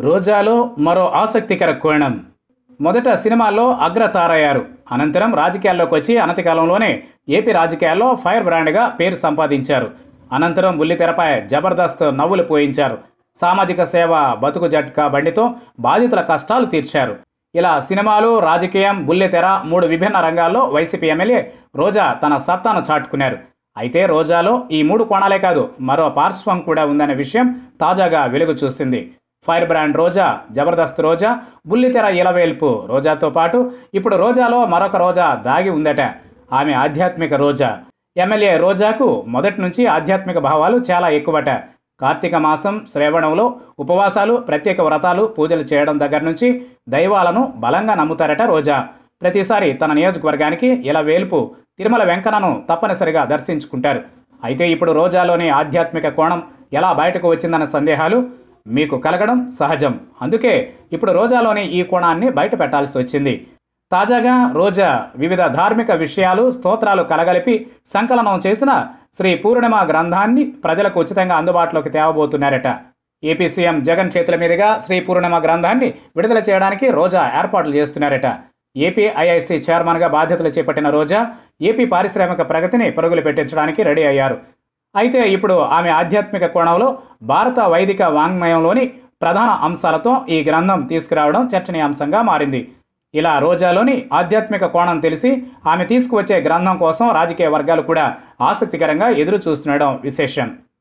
రోజాలో మరో ఆసక్తికర కోణం మొదట సినిమాల్లో అగ్రతారయ్యారు అనంతరం రాజకీయాల్లోకి వచ్చి అనతి కాలంలోనే ఏపీ రాజకీయాల్లో ఫైర్ బ్రాండ్గా పేరు సంపాదించారు అనంతరం బుల్లితెరపై జబర్దస్త్ నవ్వులు పోయించారు సామాజిక సేవ బతుకు జట్కా బండితో బాధితుల కష్టాలు తీర్చారు ఇలా సినిమాలు రాజకీయం బుల్లితెర మూడు విభిన్న రంగాల్లో వైసీపీ ఎమ్మెల్యే రోజా తన సత్తాను చాటుకున్నారు అయితే రోజాలో ఈ మూడు కోణాలే కాదు మరో పార్శ్వం కూడా ఉందనే విషయం తాజాగా వెలుగు చూసింది ఫైర్ బ్రాండ్ రోజా జబర్దస్త్ రోజా బుల్లితెర ఇలవేల్పు రోజాతో పాటు ఇప్పుడు రోజాలో మరొక రోజా దాగి ఉందట ఆమె ఆధ్యాత్మిక రోజా ఎమ్మెల్యే రోజాకు మొదటి నుంచి ఆధ్యాత్మిక భావాలు చాలా ఎక్కువట కార్తీక మాసం శ్రావణంలో ఉపవాసాలు ప్రత్యేక వ్రతాలు పూజలు చేయడం దగ్గర నుంచి దైవాలను బలంగా నమ్ముతారట రోజా ప్రతిసారి తన నియోజకవర్గానికి ఇలా వేల్పు తిరుమల వెంకన్నను తప్పనిసరిగా దర్శించుకుంటారు అయితే ఇప్పుడు రోజాలోని ఆధ్యాత్మిక కోణం ఎలా బయటకు వచ్చిందన్న సందేహాలు మీకు కలగడం సహజం అందుకే ఇప్పుడు రోజాలోని ఈ కోణాన్ని బయట పెట్టాల్సి వచ్చింది తాజాగా రోజా వివిధ ధార్మిక విషయాలు స్తోత్రాలు కలగలిపి సంకలనం చేసిన శ్రీ పూర్ణిమ గ్రంథాన్ని ప్రజలకు ఉచితంగా అందుబాటులోకి తేవబోతున్నారట ఏపీ సీఎం జగన్ చేతుల మీదుగా శ్రీ పూర్ణిమ గ్రంథాన్ని విడుదల చేయడానికి రోజా ఏర్పాట్లు చేస్తున్నారట ఏపీ ఐఐసి చైర్మన్గా బాధ్యతలు చేపట్టిన రోజా ఏపీ పారిశ్రామిక ప్రగతిని పరుగులు పెట్టించడానికి రెడీ అయ్యారు అయితే ఇప్పుడు ఆమె ఆధ్యాత్మిక కోణంలో భారత వైదిక వాంగ్మయంలోని ప్రధాన అంశాలతో ఈ గ్రంథం తీసుకురావడం చర్చనీయాంశంగా మారింది ఇలా రోజాలోని ఆధ్యాత్మిక కోణం తెలిసి ఆమె తీసుకువచ్చే గ్రంథం కోసం రాజకీయ వర్గాలు కూడా ఆసక్తికరంగా ఎదురు చూస్తుండడం విశేషం